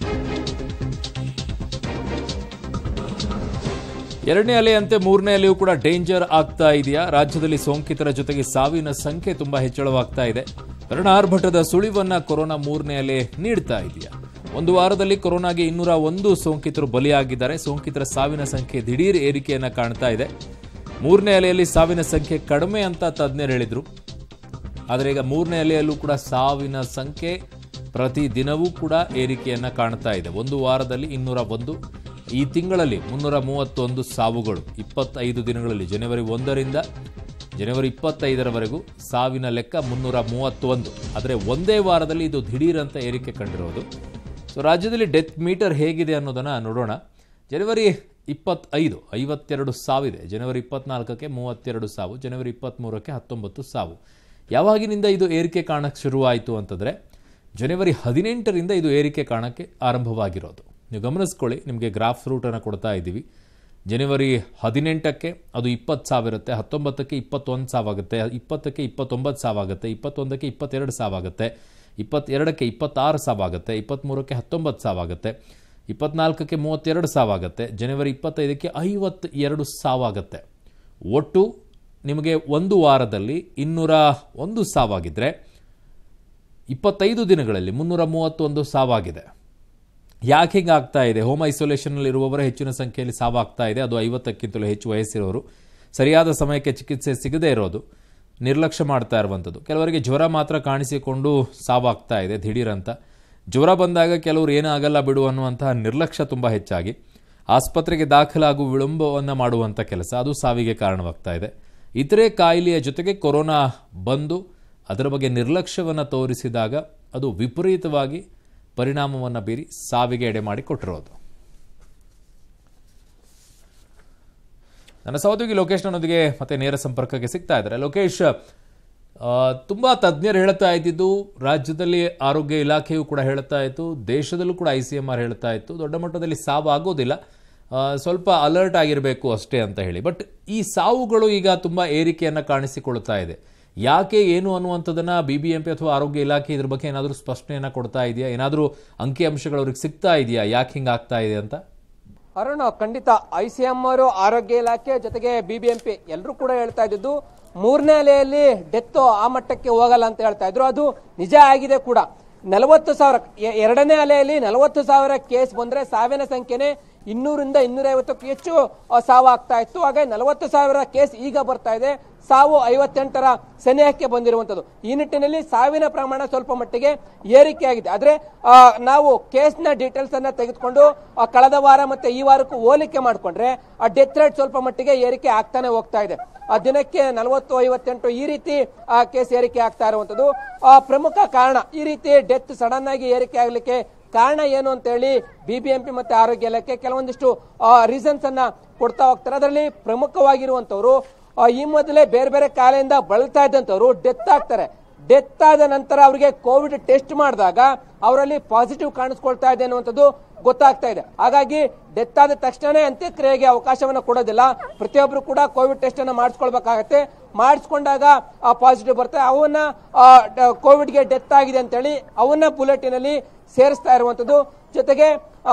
ಎರಡನೇ ಅಲೆಯಂತೆ ಮೂರನೇ ಅಲೆಯೂ ಕೂಡ ಡೇಂಜರ್ ಆಗ್ತಾ ಇದೆಯಾ ರಾಜ್ಯದಲ್ಲಿ ಸೋಂಕಿತರ ಜೊತೆಗೆ ಸಾವಿನ ಸಂಖ್ಯೆ ತುಂಬಾ ಹೆಚ್ಚಳವಾಗ್ತಾ ಇದೆ ಭಟ್ಟದ ಸುಳಿವನ್ನ ಕೊರೋನಾ ಮೂರನೇ ಅಲೆ ನೀಡ್ತಾ ಇದೆಯಾ ಒಂದು ವಾರದಲ್ಲಿ ಕೊರೋನಾಗೆ ಇನ್ನೂರ ಒಂದು ಸೋಂಕಿತರು ಬಲಿಯಾಗಿದ್ದಾರೆ ಸೋಂಕಿತರ ಸಾವಿನ ಸಂಖ್ಯೆ ದಿಢೀರ್ ಏರಿಕೆಯನ್ನ ಕಾಣ್ತಾ ಇದೆ ಮೂರನೇ ಅಲೆಯಲ್ಲಿ ಸಾವಿನ ಸಂಖ್ಯೆ ಕಡಿಮೆ ಅಂತ ತಜ್ಞರು ಹೇಳಿದ್ರು ಆದರೆ ಈಗ ಮೂರನೇ ಅಲೆಯಲ್ಲೂ ಕೂಡ ಸಾವಿನ ಸಂಖ್ಯೆ ಪ್ರತಿ ದಿನವೂ ಕೂಡ ಏರಿಕೆಯನ್ನ ಕಾಣ್ತಾ ಇದೆ ಒಂದು ವಾರದಲ್ಲಿ ಇನ್ನೂರ ಒಂದು ಈ ತಿಂಗಳಲ್ಲಿ ಮುನ್ನೂರ ಮೂವತ್ತೊಂದು ಸಾವುಗಳು ಇಪ್ಪತ್ತೈದು ದಿನಗಳಲ್ಲಿ ಜನವರಿ ಒಂದರಿಂದ ಜನವರಿ ಇಪ್ಪತ್ತೈದರವರೆಗೂ ಸಾವಿನ ಲೆಕ್ಕ ಮುನ್ನೂರ ಮೂವತ್ತೊಂದು ಆದರೆ ಒಂದೇ ವಾರದಲ್ಲಿ ಇದು ದಿಢೀರ್ ಅಂತ ಏರಿಕೆ ಕಂಡಿರೋದು ಸೊ ರಾಜ್ಯದಲ್ಲಿ ಡೆತ್ ಮೀಟರ್ ಹೇಗಿದೆ ಅನ್ನೋದನ್ನ ನೋಡೋಣ ಜನವರಿ ಇಪ್ಪತ್ತೈದು ಐವತ್ತೆರಡು ಸಾವಿದೆ ಜನವರಿ ಇಪ್ಪತ್ನಾಲ್ಕಕ್ಕೆ ಮೂವತ್ತೆರಡು ಸಾವು ಜನವರಿ ಇಪ್ಪತ್ತ್ಮೂರಕ್ಕೆ ಹತ್ತೊಂಬತ್ತು ಸಾವು ಯಾವಾಗಿನಿಂದ ಇದು ಏರಿಕೆ ಕಾಣಕ್ಕೆ ಶುರುವಾಯಿತು ಅಂತಂದರೆ ಜನವರಿ ಹದಿನೆಂಟರಿಂದ ಇದು ಏರಿಕೆ ಕಾಣಕ್ಕೆ ಆರಂಭವಾಗಿರೋದು ನೀವು ಗಮನಿಸ್ಕೊಳ್ಳಿ ನಿಮಗೆ ಗ್ರಾಫ್ ರೂಟನ್ನು ಕೊಡ್ತಾ ಇದ್ದೀವಿ ಜನವರಿ ಹದಿನೆಂಟಕ್ಕೆ ಅದು ಇಪ್ಪತ್ತು ಸಾವಿರುತ್ತೆ ಹತ್ತೊಂಬತ್ತಕ್ಕೆ ಇಪ್ಪತ್ತೊಂದು ಸಾವಾಗುತ್ತೆ ಇಪ್ಪತ್ತಕ್ಕೆ ಇಪ್ಪತ್ತೊಂಬತ್ತು ಸಾವಾಗುತ್ತೆ ಇಪ್ಪತ್ತೊಂದಕ್ಕೆ ಇಪ್ಪತ್ತೆರಡು ಸಾವಾಗುತ್ತೆ ಇಪ್ಪತ್ತೆರಡಕ್ಕೆ ಇಪ್ಪತ್ತಾರು ಸಾವಾಗುತ್ತೆ ಇಪ್ಪತ್ತ್ಮೂರಕ್ಕೆ ಹತ್ತೊಂಬತ್ತು ಸಾವಾಗುತ್ತೆ ಇಪ್ಪತ್ನಾಲ್ಕಕ್ಕೆ ಮೂವತ್ತೆರಡು ಸಾವಾಗುತ್ತೆ ಜನವರಿ ಇಪ್ಪತ್ತೈದಕ್ಕೆ ಐವತ್ತೆರಡು ಸಾವಾಗುತ್ತೆ ಒಟ್ಟು ನಿಮಗೆ ಒಂದು ವಾರದಲ್ಲಿ ಇನ್ನೂರ ಒಂದು ಸಾವಾಗಿದ್ದರೆ ಇಪ್ಪತ್ತೈದು ದಿನಗಳಲ್ಲಿ ಮುನ್ನೂರ ಮೂವತ್ತೊಂದು ಸಾವಾಗಿದೆ ಯಾಕೆ ಹಿಂಗೆ ಆಗ್ತಾ ಇದೆ ಹೋಮ್ ಐಸೋಲೇಷನ್ನಲ್ಲಿ ಇರುವವರ ಹೆಚ್ಚಿನ ಸಂಖ್ಯೆಯಲ್ಲಿ ಸಾವಾಗ್ತಾ ಇದೆ ಅದು ಐವತ್ತಕ್ಕಿಂತಲೂ ಹೆಚ್ಚು ವಯಸ್ಸಿರೋರು ಸರಿಯಾದ ಸಮಯಕ್ಕೆ ಚಿಕಿತ್ಸೆ ಸಿಗದೇ ಇರೋದು ನಿರ್ಲಕ್ಷ್ಯ ಮಾಡ್ತಾ ಇರುವಂಥದ್ದು ಕೆಲವರಿಗೆ ಜ್ವರ ಮಾತ್ರ ಕಾಣಿಸಿಕೊಂಡು ಸಾವಾಗ್ತಾ ಇದೆ ದಿಢೀರಂತ ಜ್ವರ ಬಂದಾಗ ಕೆಲವರು ಏನಾಗಲ್ಲ ಬಿಡು ಅನ್ನುವಂತಹ ನಿರ್ಲಕ್ಷ್ಯ ತುಂಬ ಹೆಚ್ಚಾಗಿ ಆಸ್ಪತ್ರೆಗೆ ದಾಖಲಾಗುವ ವಿಳಂಬವನ್ನು ಮಾಡುವಂಥ ಕೆಲಸ ಅದು ಸಾವಿಗೆ ಕಾರಣವಾಗ್ತಾ ಇದೆ ಇತರೆ ಕಾಯಿಲೆಯ ಜೊತೆಗೆ ಕೊರೋನಾ ಬಂದು ಅದರ ಬಗ್ಗೆ ನಿರ್ಲಕ್ಷ್ಯವನ್ನು ತೋರಿಸಿದಾಗ ಅದು ವಿಪರೀತವಾಗಿ ಪರಿಣಾಮವನ್ನು ಬೀರಿ ಸಾವಿಗೆ ಎಡೆ ಮಾಡಿ ಕೊಟ್ಟಿರೋದು ನನ್ನ ಸಹೋದ್ಯೋಗಿ ಲೋಕೇಶ್ ನನ್ನೊಂದಿಗೆ ಮತ್ತೆ ನೇರ ಸಂಪರ್ಕಕ್ಕೆ ಸಿಗ್ತಾ ಇದ್ದಾರೆ ಲೋಕೇಶ್ ಆ, ತುಂಬಾ ತಜ್ಞರು ಹೇಳ್ತಾ ಇದ್ದಿದ್ದು ರಾಜ್ಯದಲ್ಲಿ ಆರೋಗ್ಯ ಇಲಾಖೆಯು ಕೂಡ ಹೇಳ್ತಾ ಇತ್ತು ದೇಶದಲ್ಲೂ ಕೂಡ ಐ ಸಿ ಎಂ ಆರ್ ಹೇಳ್ತಾ ಇತ್ತು ದೊಡ್ಡ ಮಟ್ಟದಲ್ಲಿ ಸಾವು ಆಗೋದಿಲ್ಲ ಆ, ಸ್ವಲ್ಪ ಅಲರ್ಟ್ ಆಗಿರಬೇಕು ಅಷ್ಟೇ ಅಂತ ಹೇಳಿ ಬಟ್ ಈ ಸಾವುಗಳು ಈಗ ತುಂಬಾ ಏರಿಕೆಯನ್ನ ಕಾಣಿಸಿಕೊಳ್ತಾ ಇದೆ ಯಾಕೆ ಏನು ಅನ್ನುವಂಥದ್ದನ್ನ ಬಿ ಬಿ ಎಂ ಪಿ ಅಥವಾ ಆರೋಗ್ಯ ಇಲಾಖೆ ಇದ್ರ ಬಗ್ಗೆ ಏನಾದರೂ ಸ್ಪಷ್ಟನೆಯನ್ನ ಕೊಡ್ತಾ ಇದೆಯಾ ಏನಾದರೂ ಅಂಕಿಅಂಶಗಳು ಅವ್ರಿಗೆ ಸಿಗ್ತಾ ಇದೆಯಾ ಯಾಕೆ ಹಿಂಗೆ ಆಗ್ತಾ ಇದೆ ಅಂತ ಅರುಣ್ ಖಂಡಿತ ಐ ಸಿ ಎಂ ಅವರು ಆರೋಗ್ಯ ಇಲಾಖೆ ಜೊತೆಗೆ ಬಿಬಿಎಂಪಿ ಎಲ್ಲರೂ ಕೂಡ ಹೇಳ್ತಾ ಇದ್ದಿದ್ದು ಮೂರನೇ ಅಲೆಯಲ್ಲಿ ಡೆತ್ ಆ ಮಟ್ಟಕ್ಕೆ ಹೋಗಲ್ಲ ಅಂತ ಹೇಳ್ತಾ ಇದ್ರು ಅದು ನಿಜ ಆಗಿದೆ ಕೂಡ ನಲವತ್ತು ಸಾವಿರ ಎ- ಎರಡನೇ ಅಲೆಯಲ್ಲಿ ನಲವತ್ತು ಸಾವಿರ ಕೇಸ್ ಬಂದ್ರೆ ಸಾವಿನ ಸಂಖ್ಯೆನೆ ಇನ್ನೂರಿಂದ ಇನ್ನೂರೈವತ್ತಕ್ಕೂ ಹೆಚ್ಚು ಆ, ಸಾವು ಆಗ್ತಾ ಇತ್ತು ಹಾಗೆ ನಲವತ್ತು ಸಾವಿರ ಕೇಸ್ ಈಗ ಬರ್ತಾ ಇದೆ ಸಾವು ಐವತ್ತೆಂಟರ ಸನಿಹಕ್ಕೆ ಬಂದಿರುವಂತದ್ದು ಈ ನಿಟ್ಟಿನಲ್ಲಿ ಸಾವಿನ ಪ್ರಮಾಣ ಸ್ವಲ್ಪ ಮಟ್ಟಿಗೆ ಏರಿಕೆ ಆಗಿದೆ ಆದ್ರೆ ಆ, ನಾವು ಕೇಸ್ನ ಡೀಟೇಲ್ಸ್ ಅನ್ನ ತೆಗೆದುಕೊಂಡು ಆ, ಕಳೆದ ವಾರ ಮತ್ತೆ ಈ ವಾರಕ್ಕೂ ಹೋಲಿಕೆ ಮಾಡಿಕೊಂಡ್ರೆ ಆ ಡೆತ್ ರೇಟ್ ಸ್ವಲ್ಪ ಮಟ್ಟಿಗೆ ಏರಿಕೆ ಆಗ್ತಾನೆ ಹೋಗ್ತಾ ಇದೆ ಆ ದಿನಕ್ಕೆ ನಲವತ್ತು ಐವತ್ತೆಂಟು ಈ ರೀತಿ ಆ ಕೇಸ್ ಏರಿಕೆ ಆಗ್ತಾ ಇರುವಂತದ್ದು ಆ, ಪ್ರಮುಖ ಕಾರಣ ಈ ರೀತಿ ಡೆತ್ ಸಡನ್ ಆಗಿ ಏರಿಕೆ ಆಗ್ಲಿಕ್ಕೆ ಕಾರಣ ಏನು ಅಂತ ಹೇಳಿ ಬಿಬಿಎಂಪಿ ಮತ್ತೆ ಆರೋಗ್ಯ ಇಲಾಖೆ ಕೆಲವೊಂದಿಷ್ಟು ರೀಸನ್ಸ್ ಅನ್ನ ಕೊಡ್ತಾ ಹೋಗ್ತಾರೆ ಅದರಲ್ಲಿ ಪ್ರಮುಖವಾಗಿರುವಂತವ್ರು ಆ, ಈ ಮೊದಲೇ ಬೇರೆ ಬೇರೆ ಕಾಯಿಲೆಯಿಂದ ಬಳಲ್ತಾ ಇದ್ದಂತವ್ರು ಡೆತ್ ಆಗ್ತಾರೆ ಡೆತ್ ಆದ ನಂತರ ಅವರಿಗೆ ಕೋವಿಡ್ ಟೆಸ್ಟ್ ಮಾಡಿದಾಗ ಅವರಲ್ಲಿ ಪಾಸಿಟಿವ್ ಕಾಣಿಸ್ಕೊಳ್ತಾ ಇದೆ ಅನ್ನುವಂಥದ್ದು ಗೊತ್ತಾಗ್ತಾ ಇದೆ ಹಾಗಾಗಿ ಡೆತ್ ಆದ ತಕ್ಷಣನೇ ಅಂತ್ಯಕ್ರಿಯೆಗೆ ಅವಕಾಶವನ್ನ ಕೊಡೋದಿಲ್ಲ ಪ್ರತಿಯೊಬ್ಬರು ಕೂಡ ಕೋವಿಡ್ ಟೆಸ್ಟ್ ಅನ್ನ ಮಾಡಿಸ್ಕೊಳ್ಬೇಕಾಗತ್ತೆ ಮಾಡಿಸ್ಕೊಂಡಾಗ ಆ ಪಾಸಿಟಿವ್ ಬರ್ತದೆ ಅವನ್ನ ಕೋವಿಡ್ಗೆ ಡೆತ್ ಆಗಿದೆ ಅಂತೇಳಿ ಅವನ್ನ ಬುಲೆಟಿನ್ ಅಲ್ಲಿ ಸೇರಿಸ್ತಾ ಇರುವಂತದ್ದು ಜೊತೆಗೆ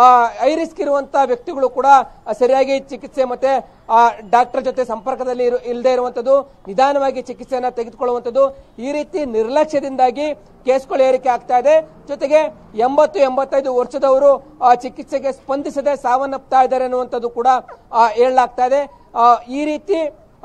ಐ ರಿಸ್ಕ್ ಇರುವಂತ ವ್ಯಕ್ತಿಗಳು ಕೂಡ ಆ, ಸರಿಯಾಗಿ ಚಿಕಿತ್ಸೆ ಮತ್ತೆ ಡಾಕ್ಟರ್ ಜೊತೆ ಸಂಪರ್ಕದಲ್ಲಿ ಇರು- ಇಲ್ಲದೆ ಇರುವಂತದ್ದು ನಿಧಾನವಾಗಿ ಚಿಕಿತ್ಸೆಯನ್ನ ತೆಗೆದುಕೊಳ್ಳುವಂತದ್ದು ಈ ರೀತಿ ನಿರ್ಲಕ್ಷ್ಯದಿಂದಾಗಿ ಕೇಸ್ಗಳು ಏರಿಕೆ ಆಗ್ತಾ ಇದೆ ಜೊತೆಗೆ ಎಂಬತ್ತು ಎಂಬತ್ತೈದು ವರ್ಷದವರು ಆ, ಚಿಕಿತ್ಸೆಗೆ ಸ್ಪಂದಿಸದೆ ಸಾವನ್ನಪ್ತಾ ಇದ್ದಾರೆ ಅನ್ನುವಂಥದ್ದು ಕೂಡ ಆ, ಹೇಳಲಾಗ್ತಾ ಇದೆ ಆ, ಈ ರೀತಿ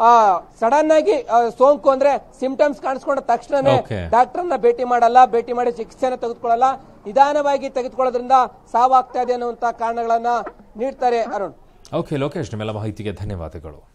ಸಡನ್ ಆಗಿ ಆ, ಸೋಂಕು ಅಂದ್ರೆ ಸಿಂಪ್ಟಮ್ಸ್ ಕಾಣಿಸ್ಕೊಂಡ ತಕ್ಷಣನೇ Okay. ಡಾಕ್ಟರ್ನ ಭೇಟಿ ಮಾಡಲ್ಲ ಭೇಟಿ ಮಾಡಿ ಚಿಕಿತ್ಸೆನ ತೆಗೆದುಕೊಳ್ಳಲ್ಲ ನಿಧಾನವಾಗಿ ತೆಗೆದುಕೊಳ್ಳೋದ್ರಿಂದ ಸಾವಾಗ್ತಾ ಇದೆ ಅನ್ನುವಂತ ಕಾರಣಗಳನ್ನ ನೀಡ್ತಾರೆ ಅರುಣ್ ಓಕೆ ಲೋಕೇಶ್ ನಿಮ್ಮೆಲ್ಲ ಮಾಹಿತಿಗೆ ಧನ್ಯವಾದಗಳು